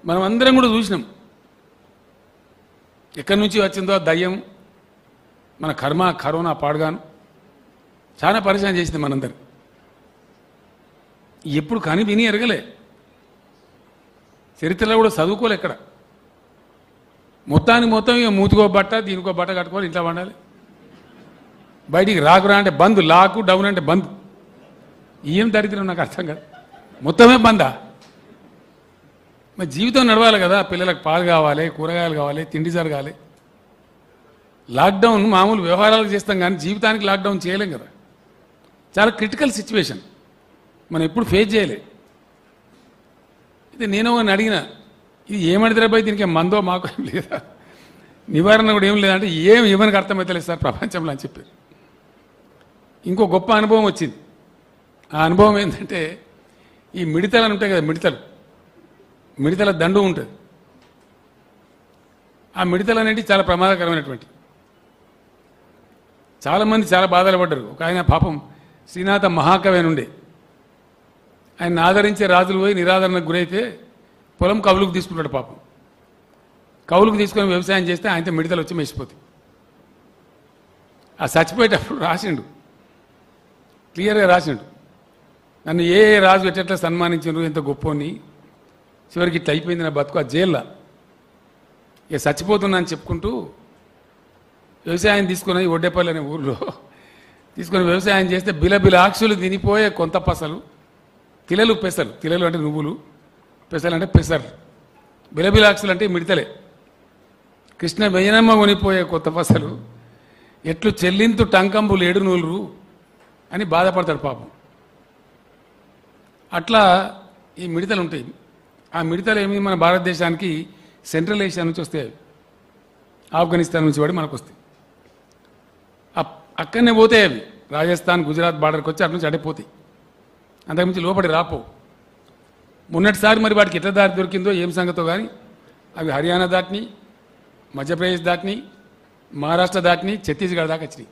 మనం అందరం కూడా చూసినాం ఎక్కడి నుంచి వచ్చిందో ఆ దయ్యం మన కర్మ కరోనా పాడుగాను చాలా పరిచయం చేసింది మనందరం ఎప్పుడు కానీ విని ఎరగలే చరిత్రలో కూడా చదువుకోలే ఎక్కడ మొత్తానికి మొత్తం ఇక మూతికో బట్ట దీనికో బట్ట కట్టుకొని ఇంట్లో వండాలి బయటికి రాకురా అంటే బంద్ లాకు డౌన్ అంటే బంద్ ఏం దరిద్రం నాకు అర్థం కాదు మొత్తమే బందా మరి జీవితం నడవాలి కదా పిల్లలకు పాలు కావాలి కూరగాయలు కావాలి తిండి జరగాలి లాక్డౌన్ మామూలు వ్యవహారాలు చేస్తాం కానీ జీవితానికి లాక్డౌన్ చేయలేం కదా చాలా క్రిటికల్ సిచ్యువేషన్ మనం ఎప్పుడు ఫేస్ చేయలే ఇది నేను అని అడిగిన ఇది ఏమడిదిరాబాయ్ దీనికి మందో మాకు ఏం లేదా నివారణ కూడా ఏం లేదంటే ఏం ఇవ్వనికి అర్థమవుతలేదు సార్ ప్రపంచంలో అని చెప్పారు ఇంకో గొప్ప అనుభవం వచ్చింది ఆ అనుభవం ఏంటంటే ఈ మిడతలు అని ఉంటాయి కదా మిడతలు మిడతల దండు ఉంటుంది ఆ మిడతలు అనేవి చాలా ప్రమాదకరమైనటువంటి చాలామంది చాలా బాధలు పడ్డారు ఒక ఆయన పాపం శ్రీనాథ మహాకవి అని ఉండే ఆయన ఆదరించే రాజులు పోయి నిరాదరణకు గురైతే పొలం కవులకు తీసుకుంటాడు పాపం కవులకు తీసుకొని వ్యవసాయం చేస్తే ఆయనతో మిడతలు వచ్చి మెచ్చిపోతాయి ఆ చచ్చిపోయేటప్పుడు రాసిండు క్లియర్గా రాసిండు నన్ను ఏ ఏ రాజు ఎట్లా సన్మానించారు ఎంత గొప్పని చివరికి ఇట్లా అయిపోయింది నా బతుకు ఆ జైల్లో ఇక చచ్చిపోతున్నా అని చెప్పుకుంటూ వ్యవసాయం తీసుకుని ఒడ్డేపల్లి అనే ఊర్లో తీసుకొని వ్యవసాయం చేస్తే బిలబిల ఆక్షులు తినిపోయే కొంత పసలు తిలలు పెసలు తిలలు అంటే నువ్వులు పెసలు అంటే పెసరు బిలబిలాక్షులు అంటే మిడతలే కృష్ణ వెయ్యనమ్మ కొనిపోయే కొత్త పసలు ఎట్లు చెల్లింతు టంకంబులు ఏడు నూలురు అని బాధపడతాడు పాపం అట్లా ఈ మిడతలు ఉంటాయి ఆ మిడతలు ఏమి మన భారతదేశానికి సెంట్రల్ ఏషియా నుంచి వస్తాయి ఆఫ్ఘనిస్తాన్ నుంచి పడి మనకు వస్తాయి అప్- అక్కడనే పోతాయి అవి రాజస్థాన్ గుజరాత్ బార్డర్కి వచ్చి అటు నుంచి అడిపోతాయి అంతకుమించి లోపలి రాపో మొన్నటిసారి మరి వాటికి ఎట్లా దారి దొరికిందో ఏం సంగతో కానీ అవి హర్యానా దాటిని మధ్యప్రదేశ్ దాటిని మహారాష్ట్ర దాటిని ఛత్తీస్గఢ్ దాకా వచ్చినాయి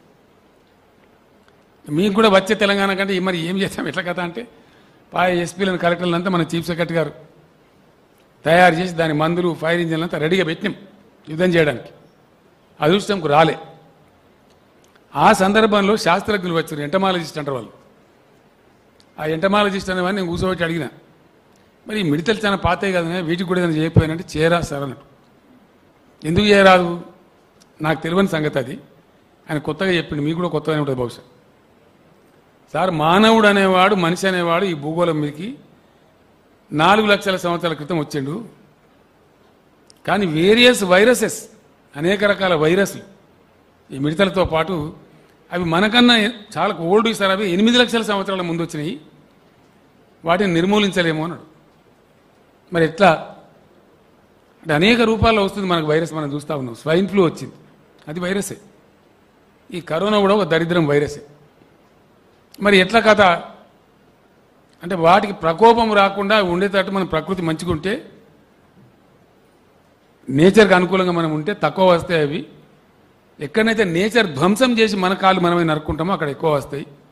మీకు కూడా వచ్చే తెలంగాణ కంటే మరి ఏం చేస్తాం ఎట్లా కదా అంటే పాయ ఎస్పీలను కలెక్టర్లు అంతా మన చీఫ్ సెక్రటరీ గారు తయారు చేసి దాని మందులు ఫైర్ ఇంజన్లు అంతా రెడీగా పెట్టినాం యుద్ధం చేయడానికి అదృష్టంకు రాలే ఆ సందర్భంలో శాస్త్రజ్ఞులు వచ్చారు ఎంటమాలజిస్ట్ అంటారు వాళ్ళు ఆ ఎంటమాలజిస్ట్ అనేవాడిని నేను కూర్చోబెట్టి అడిగిన మరి ఈ మిడతలు చాలా పాతాయి కదా వీటికి కూడా ఏదైనా చేయకపోయానంటే చేయరా సార్ అన్నట్టు ఎందుకు చేయరాదు నాకు తెలియని సంగతి అది ఆయన కొత్తగా చెప్పిండు మీకు కూడా కొత్తగానే ఉంటుంది బహుశా సార్ మానవుడు అనేవాడు మనిషి అనేవాడు ఈ భూగోళం మీదకి నాలుగు లక్షల సంవత్సరాల క్రితం వచ్చిండు కానీ వేరియస్ వైరసెస్ అనేక రకాల వైరస్లు ఈ మిడతలతో పాటు అవి మనకన్నా చాలా ఓల్డ్ సార్ అవి ఎనిమిది లక్షల సంవత్సరాల ముందు వచ్చినాయి వాటిని నిర్మూలించలేము అన్నాడు మరి ఎట్లా అంటే అనేక రూపాల్లో వస్తుంది మనకు వైరస్ మనం చూస్తూ ఉన్నాం స్వైన్ ఫ్లూ వచ్చింది అది వైరసే ఈ కరోనా కూడా ఒక దరిద్రం వైరసే మరి ఎట్లా కథ అంటే వాటికి ప్రకోపం రాకుండా ఉండేటట్టు మనం ప్రకృతి మంచిగుంటే నేచర్కి అనుకూలంగా మనం ఉంటే తక్కువ వస్తాయి అవి ఎక్కడైతే నేచర్ ధ్వంసం చేసి మన కాళ్ళు మనమే నరుక్కుంటామో అక్కడ ఎక్కువ వస్తాయి